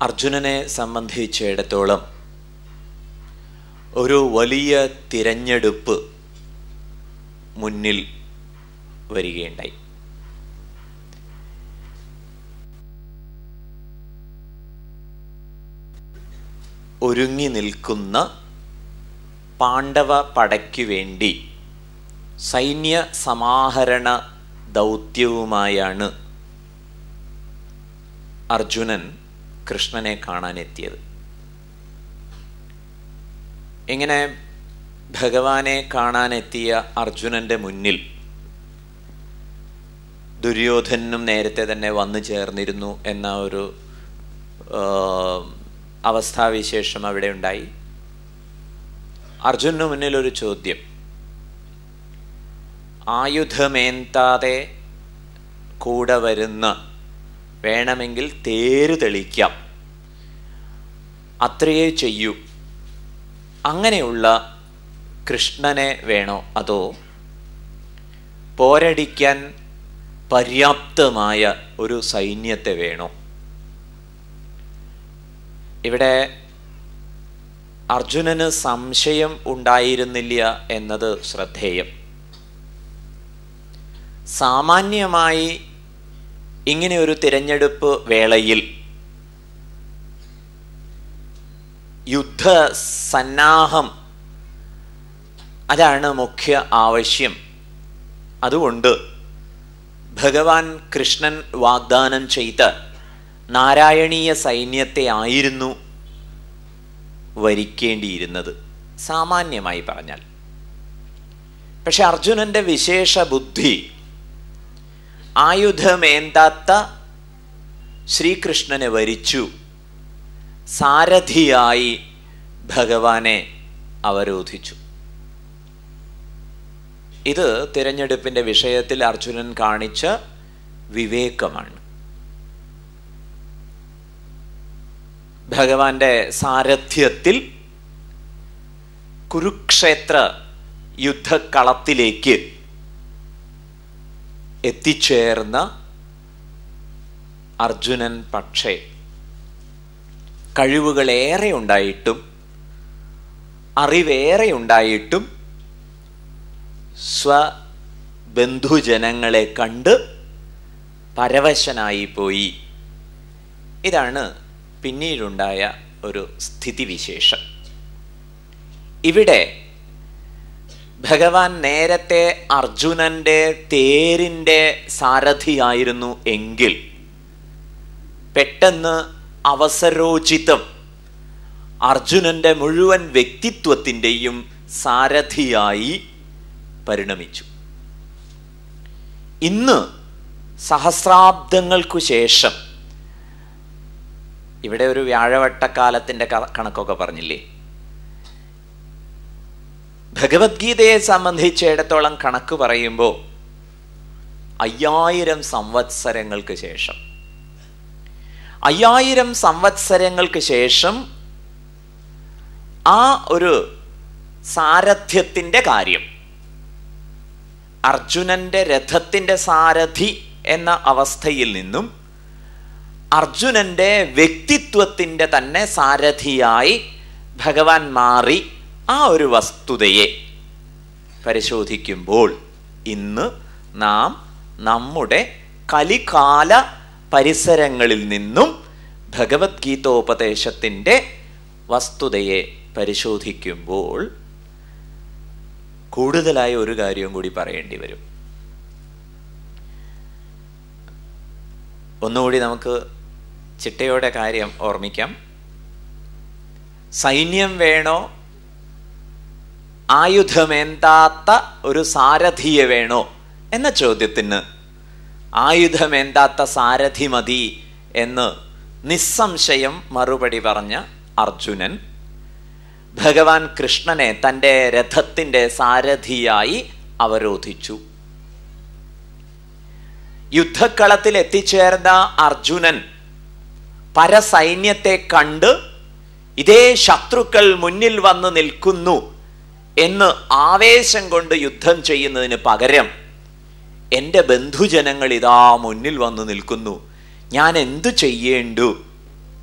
അർജുനനെ സംബന്ധിച്ചിടത്തോളം ഒരു വലിയ തിരഞ്ഞെടുപ്പ് മുന്നിൽ വരികയുണ്ടായി ഒരുങ്ങി നിൽക്കുന്ന പാണ്ഡവ പടയ്ക്കു വേണ്ടി സൈന്യ സമാഹരണ ദൗത്യവുമായാണ് അർജുനൻ കൃഷ്ണനെ കാണാനെത്തിയത് ഇങ്ങനെ ഭഗവാനെ കാണാനെത്തിയ അർജുനന്റെ മുന്നിൽ ദുര്യോധനും നേരത്തെ തന്നെ വന്നു ചേർന്നിരുന്നു എന്ന ഒരു ആ, അവസ്ഥാവിശേഷം അവിടെ ഉണ്ടായി അർജുനു മുന്നിൽ ഒരു ചോദ്യം ആയുധമേന്താതെ കൂടെ വരുന്ന വേണമെങ്കിൽ തേര് തെളിക്കാം അത്രയേ ചെയ്യൂ അങ്ങനെയുള്ള കൃഷ്ണനെ വേണോ അതോ പോരടിക്കാൻ പര്യാപ്തമായ ഒരു സൈന്യത്തെ വേണോ ഇവിടെ അർജുനന് സംശയം ഉണ്ടായിരുന്നില്ല എന്നത് ശ്രദ്ധേയം സാമാന്യമായി ഇങ്ങനെ ഒരു തിരഞ്ഞെടുപ്പ് വേളയിൽ യുദ്ധ സന്നാഹം അതാണ് മുഖ്യ ആവശ്യം അതുകൊണ്ട് ഭഗവാൻ കൃഷ്ണൻ വാഗ്ദാനം ചെയ്ത നാരായണീയ സൈന്യത്തെ ആയിരുന്നു വരിക്കേണ്ടിയിരുന്നത് സാമാന്യമായി പറഞ്ഞാൽ പക്ഷെ അർജുനന്റെ വിശേഷ ബുദ്ധി ആയുധമേന്താത്ത ശ്രീകൃഷ്ണനെ വരിച്ചു സാരഥിയായി ഭഗവാനെ അവരോധിച്ചു ഇത് തിരഞ്ഞെടുപ്പിന്റെ വിഷയത്തിൽ അർജുനൻ കാണിച്ച വിവേകമാണ് ഭഗവാന്റെ സാരഥ്യത്തിൽ കുരുക്ഷേത്ര യുദ്ധക്കളത്തിലേക്ക് എത്തിച്ചേർന്ന അർജുനൻ പക്ഷേ കഴിവുകളേറെ ഉണ്ടായിട്ടും അറിവേറെ ഉണ്ടായിട്ടും സ്വബന്ധുജനങ്ങളെ കണ്ട് പരവശനായി പോയി ഇതാണ് പിന്നീടുണ്ടായ ഒരു സ്ഥിതിവിശേഷം ഇവിടെ ഭഗവാൻ നേരത്തെ അർജുനന്റെ തേരിൻ്റെ സാരഥിയായിരുന്നു എങ്കിൽ പെട്ടെന്ന് അവസരോചിതം അർജുനന്റെ മുഴുവൻ വ്യക്തിത്വത്തിൻ്റെയും സാരഥിയായി പരിണമിച്ചു ഇന്ന് സഹസ്രാബ്ദങ്ങൾക്കു ശേഷം ഇവിടെ ഒരു വ്യാഴവട്ടക്കാലത്തിന്റെ ക- കണക്കൊക്കെ പറഞ്ഞില്ലേ ഭഗവത്ഗീതയെ സംബന്ധിച്ചിടത്തോളം കണക്ക് പറയുമ്പോൾ അയ്യായിരം സംവത്സരങ്ങൾക്ക് ശേഷം അയ്യായിരം സംവത്സരങ്ങൾക്ക് ശേഷം ആ ഒരു സാരഥ്യത്തിൻ്റെ കാര്യം അർജുനന്റെ രഥത്തിന്റെ സാരഥി എന്ന അവസ്ഥയിൽ നിന്നും അർജുനന്റെ വ്യക്തിത്വത്തിന്റെ തന്നെ സാരഥിയായി ഭഗവാൻ മാറി ആ ഒരു വസ്തുതയെ പരിശോധിക്കുമ്പോൾ ഇന്ന് നാം നമ്മുടെ കലികാല പരിസരങ്ങളിൽ നിന്നും ഭഗവത്ഗീതോപദേശത്തിൻ്റെ വസ്തുതയെ പരിശോധിക്കുമ്പോൾ കൂടുതലായ ഒരു കാര്യവും കൂടി പറയേണ്ടി വരും ഒന്നുകൂടി നമുക്ക് ചിട്ടയുടെ കാര്യം ഓർമ്മിക്കാം സൈന്യം വേണോ ആയുധമേന്താത്ത ഒരു സാരഥിയെ വേണോ എന്ന ചോദ്യത്തിന് ആയുധമേന്താത്ത സാരഥി മതി എന്ന് നിസ്സംശയം മറുപടി പറഞ്ഞ അർജുനൻ ഭഗവാൻ കൃഷ്ണനെ തൻ്റെ രഥത്തിൻ്റെ സാരഥിയായി അവരോധിച്ചു യുദ്ധക്കളത്തിൽ എത്തിച്ചേർന്ന അർജുനൻ പരസൈന്യത്തെ കണ്ട് ഇതേ ശത്രുക്കൾ മുന്നിൽ വന്ന് നിൽക്കുന്നു എന്ന് ആവേശം കൊണ്ട് യുദ്ധം ചെയ്യുന്നതിന് പകരം എൻ്റെ ബന്ധുജനങ്ങൾ ഇതാ മുന്നിൽ വന്ന് നിൽക്കുന്നു ഞാൻ എന്തു ചെയ്യേണ്ടു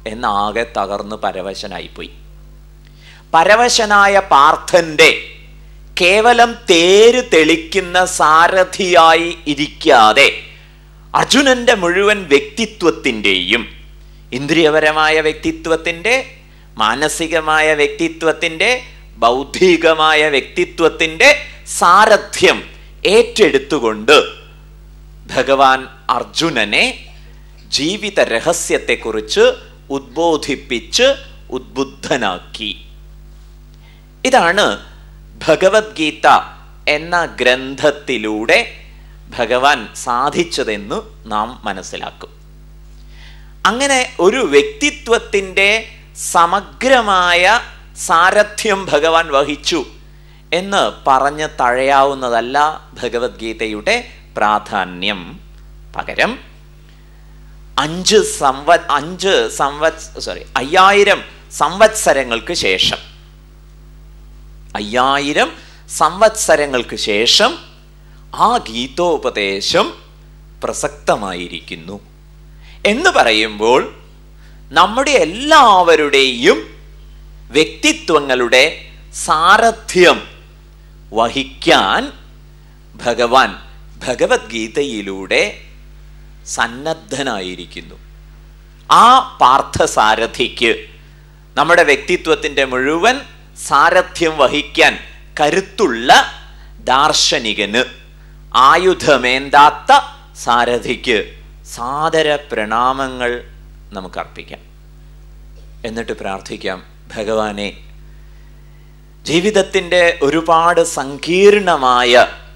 എന്നാകെ തകർന്ന് പരവശനായിപ്പോയി പരവശനായ പാർത്ഥന്റെ കേവലം തേര് തെളിക്കുന്ന സാരഥിയായി ഇരിക്കാതെ അർജുനന്റെ മുഴുവൻ വ്യക്തിത്വത്തിൻ്റെയും ഇന്ദ്രിയപരമായ വ്യക്തിത്വത്തിൻ്റെ മാനസികമായ വ്യക്തിത്വത്തിൻ്റെ ബൗദ്ധികമായ വ്യക്തിത്വത്തിൻ്റെ സാരഥ്യം ഏറ്റെടുത്തുകൊണ്ട് ഭഗവാൻ അർജുനനെ ജീവിത രഹസ്യത്തെക്കുറിച്ച് ഉദ്ബോധിപ്പിച്ച് ഉദ്ബുദ്ധനാക്കി ഇതാണ് ഭഗവത്ഗീത എന്ന ഗ്രന്ഥത്തിലൂടെ ഭഗവാൻ സാധിച്ചതെന്ന് നാം മനസ്സിലാക്കും അങ്ങനെ ഒരു വ്യക്തിത്വത്തിൻ്റെ സമഗ്രമായ സാരഥ്യം ഭഗവാൻ വഹിച്ചു എന്ന് പറഞ്ഞ് തഴയാവുന്നതല്ല ഭഗവത്ഗീതയുടെ പ്രാധാന്യം പകരം അഞ്ച് സംവ അഞ്ച് സംവത് സോറി അയ്യായിരം സംവത്സരങ്ങൾക്ക് ശേഷം അയ്യായിരം സംവത്സരങ്ങൾക്ക് ശേഷം ആ ഗീതോപദേശം പ്രസക്തമായിരിക്കുന്നു എന്ന് പറയുമ്പോൾ നമ്മുടെ എല്ലാവരുടെയും വ്യക്തിത്വങ്ങളുടെ സാരഥ്യം വഹിക്കാൻ ഭഗവാൻ ഭഗവത്ഗീതയിലൂടെ സന്നദ്ധനായിരിക്കുന്നു ആ പാർത്ഥസാരഥിക്ക് നമ്മുടെ വ്യക്തിത്വത്തിൻ്റെ മുഴുവൻ സാരഥ്യം വഹിക്കാൻ കരുത്തുള്ള ദാർശനികന് ആയുധമേന്താത്ത സാരഥിക്ക് സാദര പ്രണാമങ്ങൾ നമുക്ക് അർപ്പിക്കാം എന്നിട്ട് പ്രാർത്ഥിക്കാം ഭഗവാനെ ജീവിതത്തിൻ്റെ ഒരുപാട് സങ്കീർണമായ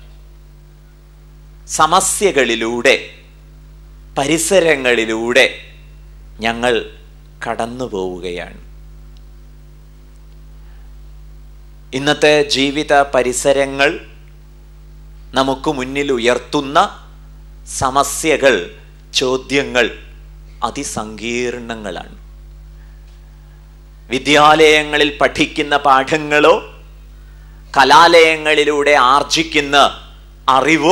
സമസ്യകളിലൂടെ പരിസരങ്ങളിലൂടെ ഞങ്ങൾ കടന്നു പോവുകയാണ് ഇന്നത്തെ ജീവിത പരിസരങ്ങൾ നമുക്ക് മുന്നിൽ ഉയർത്തുന്ന സമസ്യകൾ ചോദ്യങ്ങൾ അതിസങ്കീർണങ്ങളാണ് വിദ്യാലയങ്ങളിൽ പഠിക്കുന്ന പാഠങ്ങളോ കലാലയങ്ങളിലൂടെ ആർജിക്കുന്ന അറിവോ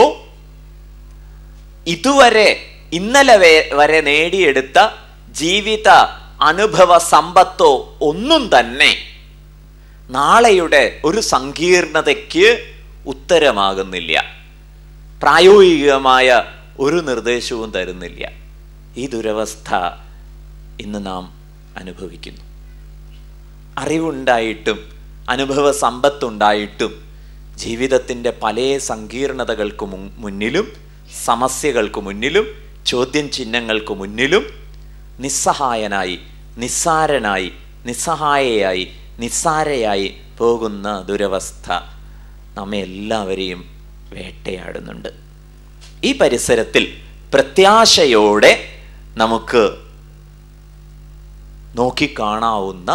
ഇതുവരെ ഇന്നലെ വരെ നേടിയെടുത്ത ജീവിത അനുഭവ സമ്പത്തോ ഒന്നും തന്നെ നാളെയുടെ ഒരു സങ്കീർണതയ്ക്ക് ഉത്തരമാകുന്നില്ല പ്രായോഗികമായ ഒരു നിർദ്ദേശവും തരുന്നില്ല ഈ ദുരവസ്ഥ ഇന്ന് നാം അനുഭവിക്കുന്നു അറിവുണ്ടായിട്ടും അനുഭവ സമ്പത്തുണ്ടായിട്ടും ജീവിതത്തിൻ്റെ പല സങ്കീർണതകൾക്ക് മുന്നിലും സമസ്യകൾക്ക് മുന്നിലും ചോദ്യം ചിഹ്നങ്ങൾക്ക് മുന്നിലും നിസ്സഹായനായി നിസ്സാരനായി നിസ്സഹായയായി നിസ്സാരയായി പോകുന്ന ദുരവസ്ഥ നമ്മെ എല്ലാവരെയും വേട്ടയാടുന്നുണ്ട് ഈ പരിസരത്തിൽ പ്രത്യാശയോടെ നമുക്ക് നോക്കിക്കാണാവുന്ന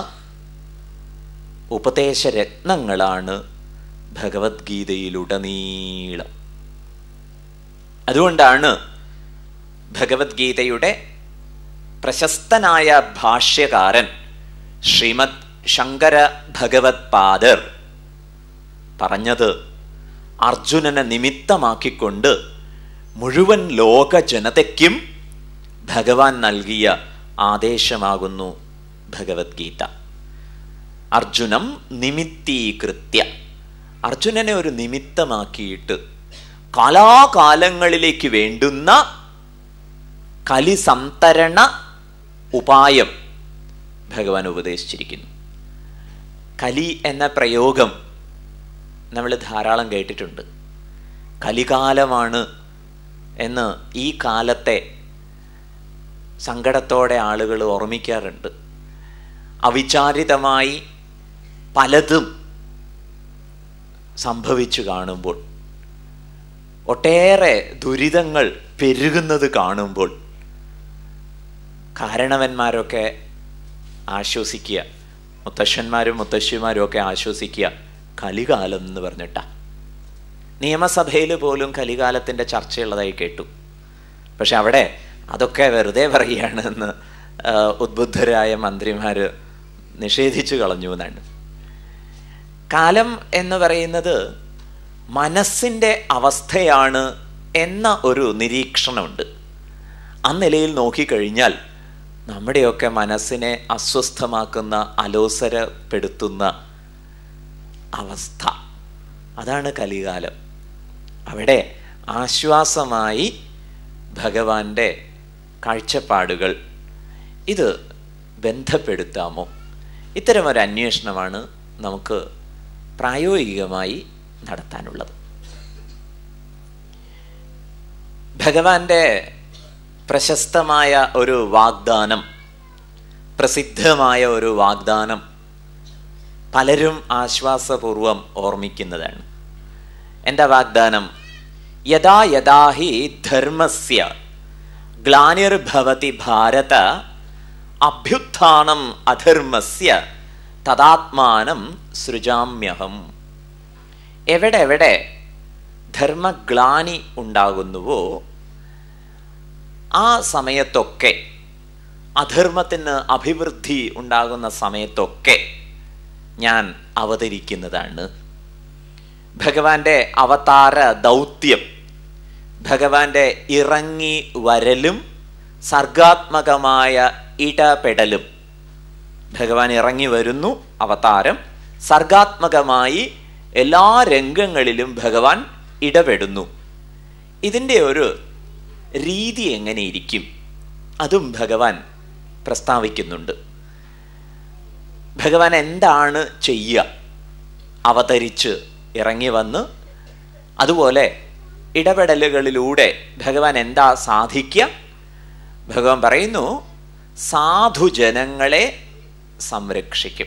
ഉപദേശരത്നങ്ങളാണ് ഭഗവത്ഗീതയിലുടനീളം അതുകൊണ്ടാണ് ഭഗവത്ഗീതയുടെ പ്രശസ്തനായ ഭാഷ്യകാരൻ ശ്രീമദ് ശങ്കര ഭഗവത് പാദർ പറഞ്ഞത് അർജുനനെ നിമിത്തമാക്കിക്കൊണ്ട് മുഴുവൻ ലോക ജനതയ്ക്കും ഭഗവാൻ നൽകിയ ആദേശമാകുന്നു ഭഗവത്ഗീത അർജുനം നിമിത്തീകൃത്യ അർജുനനെ ഒരു നിമിത്തമാക്കിയിട്ട് കാലാകാലങ്ങളിലേക്ക് വേണ്ടുന്ന കലി സംതരണ ഉപായം ഭഗവാൻ ഉപദേശിച്ചിരിക്കുന്നു കലി എന്ന പ്രയോഗം നമ്മൾ ധാരാളം കേട്ടിട്ടുണ്ട് കലികാലമാണ് എന്ന് ഈ കാലത്തെ സങ്കടത്തോടെ ആളുകൾ ഓർമ്മിക്കാറുണ്ട് അവിചാരിതമായി പലതും സംഭവിച്ചു കാണുമ്പോൾ ഒട്ടേറെ ദുരിതങ്ങൾ പെരുകുന്നത് കാണുമ്പോൾ കാരണവന്മാരൊക്കെ ആശ്വസിക്കുക മുത്തശ്ശന്മാരും മുത്തശ്ശിമാരും ഒക്കെ ആശ്വസിക്കുക കലികാലം എന്ന് പറഞ്ഞിട്ടാ നിയമസഭയിൽ പോലും കലികാലത്തിൻ്റെ ചർച്ചയുള്ളതായി കേട്ടു പക്ഷെ അവിടെ അതൊക്കെ വെറുതെ പറയുകയാണ് എന്ന് ഉദ്ബുദ്ധരായ മന്ത്രിമാർ നിഷേധിച്ചു കളഞ്ഞു എന്നാണ് കാലം എന്ന് പറയുന്നത് മനസ്സിൻ്റെ അവസ്ഥയാണ് എന്ന ഒരു നിരീക്ഷണമുണ്ട് ആ നിലയിൽ നോക്കിക്കഴിഞ്ഞാൽ നമ്മുടെയൊക്കെ മനസ്സിനെ അസ്വസ്ഥമാക്കുന്ന അലോസരപ്പെടുത്തുന്ന അവസ്ഥ അതാണ് കലികാലം അവിടെ ആശ്വാസമായി ഭഗവാന്റെ കാഴ്ചപ്പാടുകൾ ഇത് ബന്ധപ്പെടുത്താമോ ഇത്തരം ഒരു അന്വേഷണമാണ് നമുക്ക് പ്രായോഗികമായി നടത്താനുള്ളത് ഭഗവാന്റെ പ്രശസ്തമായ ഒരു വാഗ്ദാനം പ്രസിദ്ധമായ ഒരു വാഗ്ദാനം പലരും ആശ്വാസപൂർവം ഓർമ്മിക്കുന്നതാണ് എന്താ വാഗ്ദാനം യഥാ യഥാ ഹി ധർമ്മസ്യ ഗ്ലാനിർഭവതി ഭാരത അഭ്യുത്ഥാനം അധർമ്മസ്യ തദാത്മാനം സൃജാമ്യഹം എവിടെ എവിടെ ധർമ്മഗ്ലാനി ഉണ്ടാകുന്നുവോ ആ സമയത്തൊക്കെ അധർമ്മത്തിന് അഭിവൃദ്ധി ഉണ്ടാകുന്ന സമയത്തൊക്കെ ഞാൻ അവതരിക്കുന്നതാണ് ഭഗവാന്റെ അവതാര ദൗത്യം ഭഗവാന്റെ ഇറങ്ങി വരലും സർഗാത്മകമായ ഇടപെടലും ഭഗവാൻ ഇറങ്ങി വരുന്നു അവതാരം സർഗാത്മകമായി എല്ലാ രംഗങ്ങളിലും ഭഗവാൻ ഇടപെടുന്നു ഇതിൻ്റെ ഒരു രീതി എങ്ങനെയിരിക്കും അതും ഭഗവാൻ പ്രസ്താവിക്കുന്നുണ്ട് ഭഗവാൻ എന്താണ് ചെയ്യുക അവതരിച്ച് ഇറങ്ങി വന്ന് അതുപോലെ ഇടപെടലുകളിലൂടെ ഭഗവാൻ എന്താ സാധിക്കുക ഭഗവാൻ പറയുന്നു സാധുജനങ്ങളെ സംരക്ഷിക്കും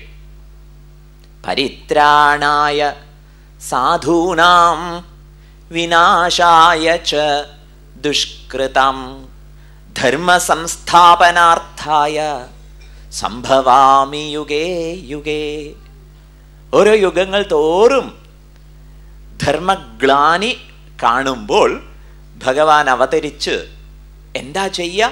പരിത്രാണായ സാധൂനാം വിനാശായ ച ദുഷ്കൃതം ധർമ്മസംസ്ഥാപനാർത്ഥായ സംഭവാമി യുഗേ യുഗേ ഓരോ യുഗങ്ങൾ തോറും ധർമ്മഗ്ലാനി കാണുമ്പോൾ ഭഗവാൻ അവതരിച്ച് എന്താ ചെയ്യുക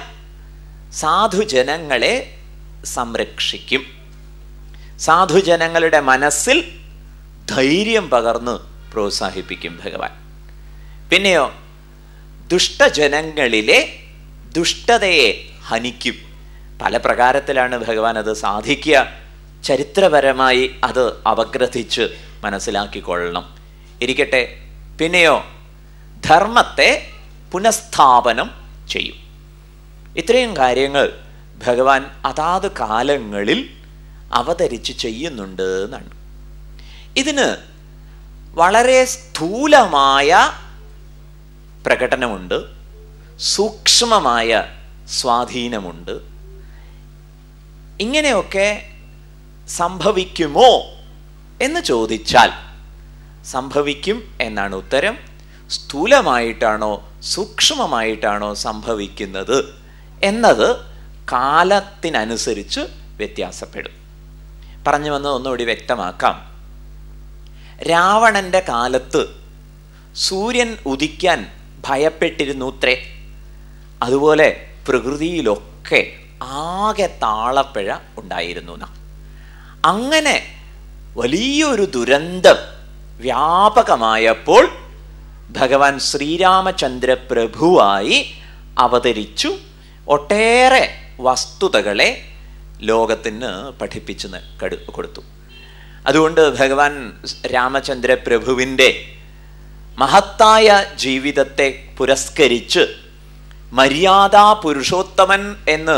സാധുജനങ്ങളെ സംരക്ഷിക്കും സാധുജനങ്ങളുടെ മനസ്സിൽ ധൈര്യം പകർന്ന് പ്രോത്സാഹിപ്പിക്കും ഭഗവാൻ പിന്നെയോ ദുഷ്ടജനങ്ങളിലെ ദുഷ്ടതയെ ഹനിക്കും പല പ്രകാരത്തിലാണ് ഭഗവാൻ അത് സാധിക്കുക ചരിത്രപരമായി അത് അപഗ്രഥിച്ച് മനസ്സിലാക്കിക്കൊള്ളണം ഇരിക്കട്ടെ പിന്നെയോ ധർമ്മത്തെ പുനഃസ്ഥാപനം ചെയ്യും ഇത്രയും കാര്യങ്ങൾ ഭഗവാൻ അതാത് കാലങ്ങളിൽ അവതരിച്ച് ചെയ്യുന്നുണ്ട് എന്നാണ് ഇതിന് വളരെ സ്ഥൂലമായ പ്രകടനമുണ്ട് സൂക്ഷ്മമായ സ്വാധീനമുണ്ട് ഇങ്ങനെയൊക്കെ സംഭവിക്കുമോ എന്ന് ചോദിച്ചാൽ സംഭവിക്കും എന്നാണ് ഉത്തരം സ്ഥൂലമായിട്ടാണോ സൂക്ഷ്മമായിട്ടാണോ സംഭവിക്കുന്നത് എന്നത് കാലത്തിനനുസരിച്ച് വ്യത്യാസപ്പെടും പറഞ്ഞു വന്ന് ഒന്നുകൂടി വ്യക്തമാക്കാം രാവണന്റെ കാലത്ത് സൂര്യൻ ഉദിക്കാൻ ഭയപ്പെട്ടിരുന്നൂത്രേ അതുപോലെ പ്രകൃതിയിലൊക്കെ ആകെ താളപ്പിഴ ഉണ്ടായിരുന്നു നാം അങ്ങനെ വലിയൊരു ദുരന്തം വ്യാപകമായപ്പോൾ ഭഗവാൻ ശ്രീരാമചന്ദ്ര പ്രഭുവായി അവതരിച്ചു ഒട്ടേറെ വസ്തുതകളെ ലോകത്തിന് പഠിപ്പിച്ചു ന- കടു- കൊടുത്തു അതുകൊണ്ട് ഭഗവാൻ രാമചന്ദ്ര പ്രഭുവിൻ്റെ മഹത്തായ ജീവിതത്തെ പുരസ്കരിച്ച് മര്യാദാ പുരുഷോത്തമൻ എന്ന്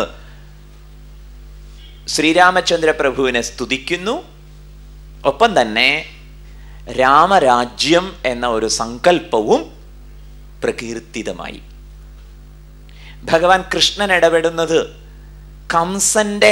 ശ്രീരാമചന്ദ്ര പ്രഭുവിനെ സ്തുതിക്കുന്നു ഒപ്പം തന്നെ രാമരാജ്യം എന്ന ഒരു സങ്കല്പവും പ്രകീർത്തിതമായി ഭഗവാൻ കൃഷ്ണൻ ഇടപെടുന്നത് കംസന്റെ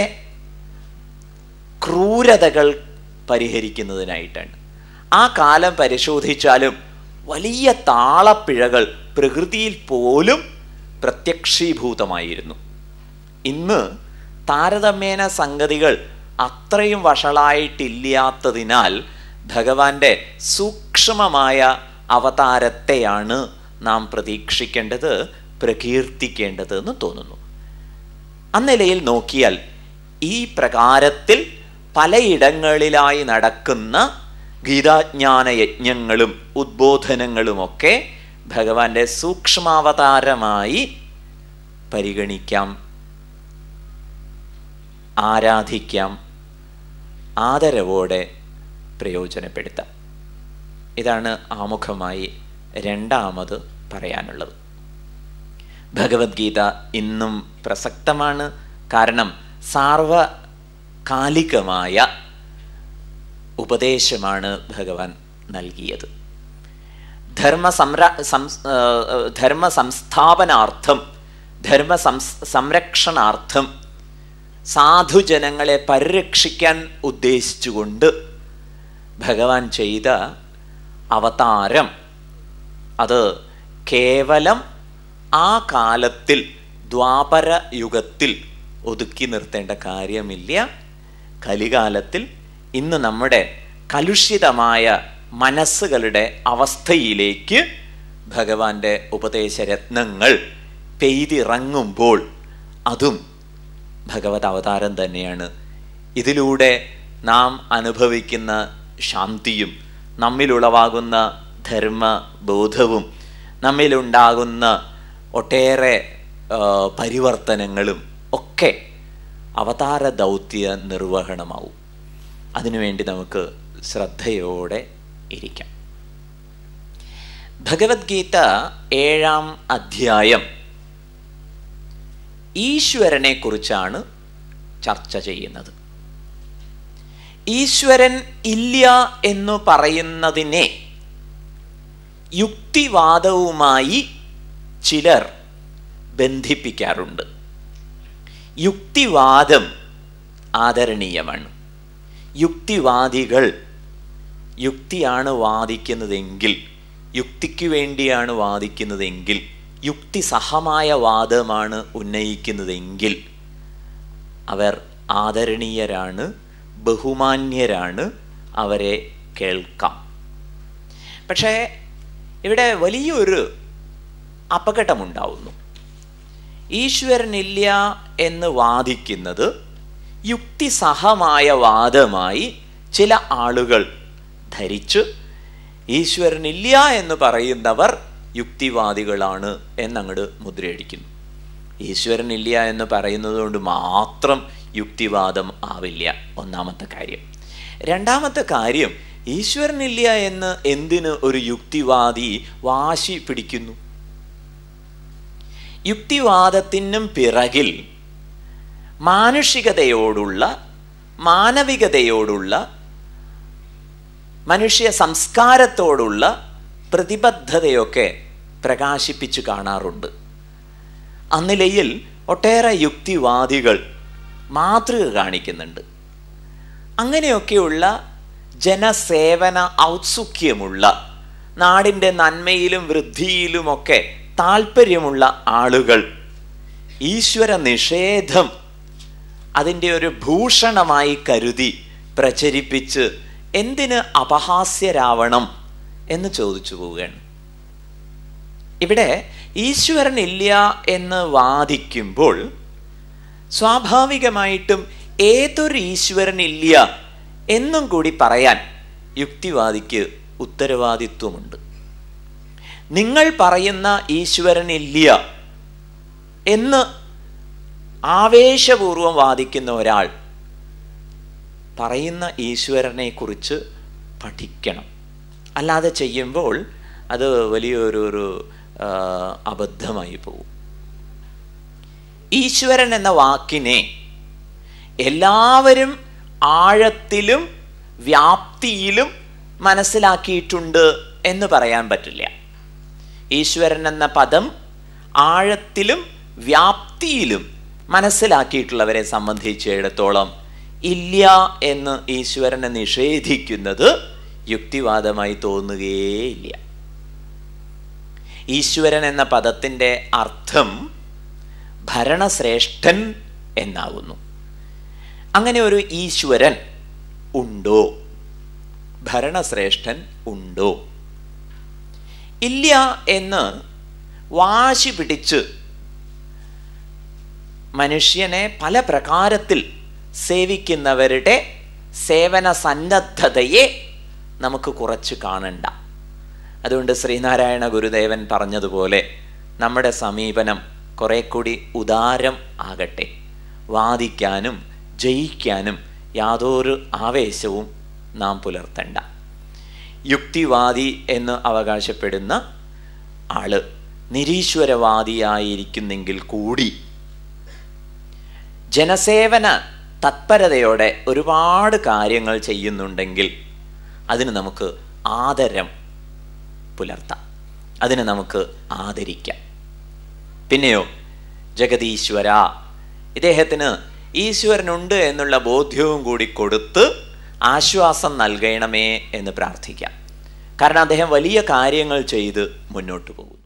ക്രൂരതകൾ പരിഹരിക്കുന്നതിനായിട്ടാണ് ആ കാലം പരിശോധിച്ചാലും വലിയ താളപ്പിഴകൾ പ്രകൃതിയിൽ പോലും പ്രത്യക്ഷീഭൂതമായിരുന്നു ഇന്ന് താരതമ്യേന സംഗതികൾ അത്രയും വഷളായിട്ടില്ലാത്തതിനാൽ ഭഗവാന്റെ സൂക്ഷ്മമായ അവതാരത്തെയാണ് നാം പ്രതീക്ഷിക്കേണ്ടത് പ്രകീർത്തിക്കേണ്ടത് എന്ന് തോന്നുന്നു അന്നിലയിൽ നോക്കിയാൽ ഈ പ്രകാരത്തിൽ പലയിടങ്ങളിലായി നടക്കുന്ന ഗീതാജ്ഞാന യജ്ഞങ്ങളും ഉദ്ബോധനങ്ങളുമൊക്കെ ഭഗവാന്റെ സൂക്ഷ്മാവതാരമായി പരിഗണിക്കാം ആരാധിക്കാം ആദരവോടെ പ്രയോജനപ്പെടുത്താം ഇതാണ് ആമുഖമായി രണ്ടാമത് പറയാനുള്ളത് ഭഗവത്ഗീത ഇന്നും പ്രസക്തമാണ് കാരണം സാർവകാലികമായ ഉപദേശമാണ് ഭഗവാൻ നൽകിയത് ധർമ്മ സംര സംസ് ധർമ്മ സംസ്ഥാപനാർത്ഥം ധർമ്മ സംസ് സംരക്ഷണാർത്ഥം സാധുജനങ്ങളെ പരിരക്ഷിക്കാൻ ഉദ്ദേശിച്ചുകൊണ്ട് ഭഗവാൻ ചെയ്ത അവതാരം അത് കേവലം ആ കാലത്തിൽ ദ്വാപര യുഗത്തിൽ ഒതുക്കി നിർത്തേണ്ട കാര്യമില്ല കലികാലത്തിൽ ഇന്ന് നമ്മുടെ കലുഷിതമായ മനസ്സുകളുടെ അവസ്ഥയിലേക്ക് ഭഗവാന്റെ ഉപദേശരത്നങ്ങൾ പെയ്തിറങ്ങുമ്പോൾ അതും ഭഗവത് അവതാരം തന്നെയാണ് ഇതിലൂടെ നാം അനുഭവിക്കുന്ന ശാന്തിയും നമ്മിലുളവാകുന്ന ധർമ്മബോധവും നമ്മിലുണ്ടാകുന്ന ഒട്ടേറെ ആ, പരിവർത്തനങ്ങളും ഒക്കെ അവതാര ദൗത്യ നിർവഹണമാവും അതിനുവേണ്ടി നമുക്ക് ശ്രദ്ധയോടെ ഇരിക്കാം ഭഗവത്ഗീത ഏഴാം അധ്യായം ഈശ്വരനെ കുറിച്ചാണ് ചർച്ച ചെയ്യുന്നത് ഈശ്വരൻ ഇല്ല എന്ന് പറയുന്നതിനെ യുക്തിവാദവുമായി ചിലർ ബന്ധിപ്പിക്കാറുണ്ട് യുക്തിവാദം ആദരണീയമാണ് യുക്തിവാദികൾ യുക്തിയാണ് വാദിക്കുന്നതെങ്കിൽ യുക്തിക്ക് വേണ്ടിയാണ് വാദിക്കുന്നതെങ്കിൽ യുക്തിസഹമായ വാദമാണ് ഉന്നയിക്കുന്നതെങ്കിൽ അവർ ആദരണീയരാണ് ബഹുമാന്യരാണ് അവരെ കേൾക്കാം പക്ഷേ ഇവിടെ വലിയൊരു അപകടമുണ്ടാവുന്നു ഈശ്വരനില്ല എന്ന് വാദിക്കുന്നത് യുക്തിസഹമായ വാദമായി ചില ആളുകൾ ധരിച്ച് ഈശ്വരനില്ല എന്ന് പറയുന്നവർ യുക്തിവാദികളാണ് എന്നങ്ങട് മുദ്രയടിക്കുന്നു ഈശ്വരനില്ല എന്ന് പറയുന്നത് കൊണ്ട് മാത്രം യുക്തിവാദം ആവില്ല ഒന്നാമത്തെ കാര്യം രണ്ടാമത്തെ കാര്യം ഈശ്വരനില്ല എന്ന് എന്തിന് ഒരു യുക്തിവാദി വാശി പിടിക്കുന്നു യുക്തിവാദത്തിനും പിറകിൽ മാനുഷികതയോടുള്ള മാനവികതയോടുള്ള മനുഷ്യ സംസ്കാരത്തോടുള്ള പ്രതിബദ്ധതയൊക്കെ പ്രകാശിപ്പിച്ചു കാണാറുണ്ട് അന്നിലയിൽ ഒട്ടേറെ യുക്തിവാദികൾ മാതൃക കാണിക്കുന്നുണ്ട് അങ്ങനെയൊക്കെയുള്ള ജനസേവന ഔത്സുക്യമുള്ള നാടിൻ്റെ നന്മയിലും വൃദ്ധിയിലുമൊക്കെ താല്പര്യമുള്ള ആളുകൾ ഈശ്വര നിഷേധം അതിൻ്റെ ഒരു ഭൂഷണമായി കരുതി പ്രചരിപ്പിച്ച് എന്തിന് അപഹാസ്യരാവണം എന്ന് ചോദിച്ചു പോവുകയാണ് ഇവിടെ ഈശ്വരൻ ഇല്ല എന്ന് വാദിക്കുമ്പോൾ സ്വാഭാവികമായിട്ടും ഏതൊരു ഈശ്വരൻ ഇല്ല എന്നും കൂടി പറയാൻ യുക്തിവാദിക്ക് ഉത്തരവാദിത്വമുണ്ട് നിങ്ങൾ പറയുന്ന ഈശ്വരൻ ഇല്ല എന്ന് ആവേശപൂർവം വാദിക്കുന്ന ഒരാൾ പറയുന്ന ഈശ്വരനെ കുറിച്ച് പഠിക്കണം അല്ലാതെ ചെയ്യുമ്പോൾ അത് വലിയൊരു ഒരു ആ, അബദ്ധമായി പോകും ഈശ്വരൻ എന്ന വാക്കിനെ എല്ലാവരും ആഴത്തിലും വ്യാപ്തിയിലും മനസ്സിലാക്കിയിട്ടുണ്ട് എന്ന് പറയാൻ പറ്റില്ല ഈശ്വരൻ എന്ന പദം ആഴത്തിലും വ്യാപ്തിയിലും മനസ്സിലാക്കിയിട്ടുള്ളവരെ സംബന്ധിച്ചിടത്തോളം ഇല്ല എന്ന് ഈശ്വരനെ നിഷേധിക്കുന്നത് യുക്തിവാദമായി തോന്നുകയേയില്ല ഈശ്വരൻ എന്ന പദത്തിൻ്റെ അർത്ഥം ഭരണശ്രേഷ്ഠൻ എന്നാകുന്നു അങ്ങനെ ഒരു ഈശ്വരൻ ഉണ്ടോ ഭരണശ്രേഷ്ഠൻ ഉണ്ടോ ഇല്ല എന്ന് വാശി പിടിച്ച് മനുഷ്യനെ പല പ്രകാരത്തിൽ സേവിക്കുന്നവരുടെ സേവന സന്നദ്ധതയെ നമുക്ക് കുറച്ച് കാണണ്ട അതുകൊണ്ട് ശ്രീനാരായണ ഗുരുദേവൻ പറഞ്ഞതുപോലെ നമ്മുടെ സമീപനം കുറെ കൂടി ഉദാരം ആകട്ടെ വാദിക്കാനും ജയിക്കാനും യാതൊരു ആവേശവും നാം പുലർത്തണ്ട യുക്തിവാദി എന്ന് അവകാശപ്പെടുന്ന ആള് നിരീശ്വരവാദിയായിരിക്കുന്നെങ്കിൽ കൂടി ജനസേവന തത്പരതയോടെ ഒരുപാട് കാര്യങ്ങൾ ചെയ്യുന്നുണ്ടെങ്കിൽ അതിന് നമുക്ക് ആദരം പുലർത്താം അതിനെ നമുക്ക് ആദരിക്കാം പിന്നെയോ ജഗതീശ്വര ഇദ്ദേഹത്തിന് ഈശ്വരനുണ്ട് എന്നുള്ള ബോധ്യവും കൂടി കൊടുത്ത് ആശ്വാസം നൽകണമേ എന്ന് പ്രാർത്ഥിക്കാം കാരണം അദ്ദേഹം വലിയ കാര്യങ്ങൾ ചെയ്ത് മുന്നോട്ട് പോകും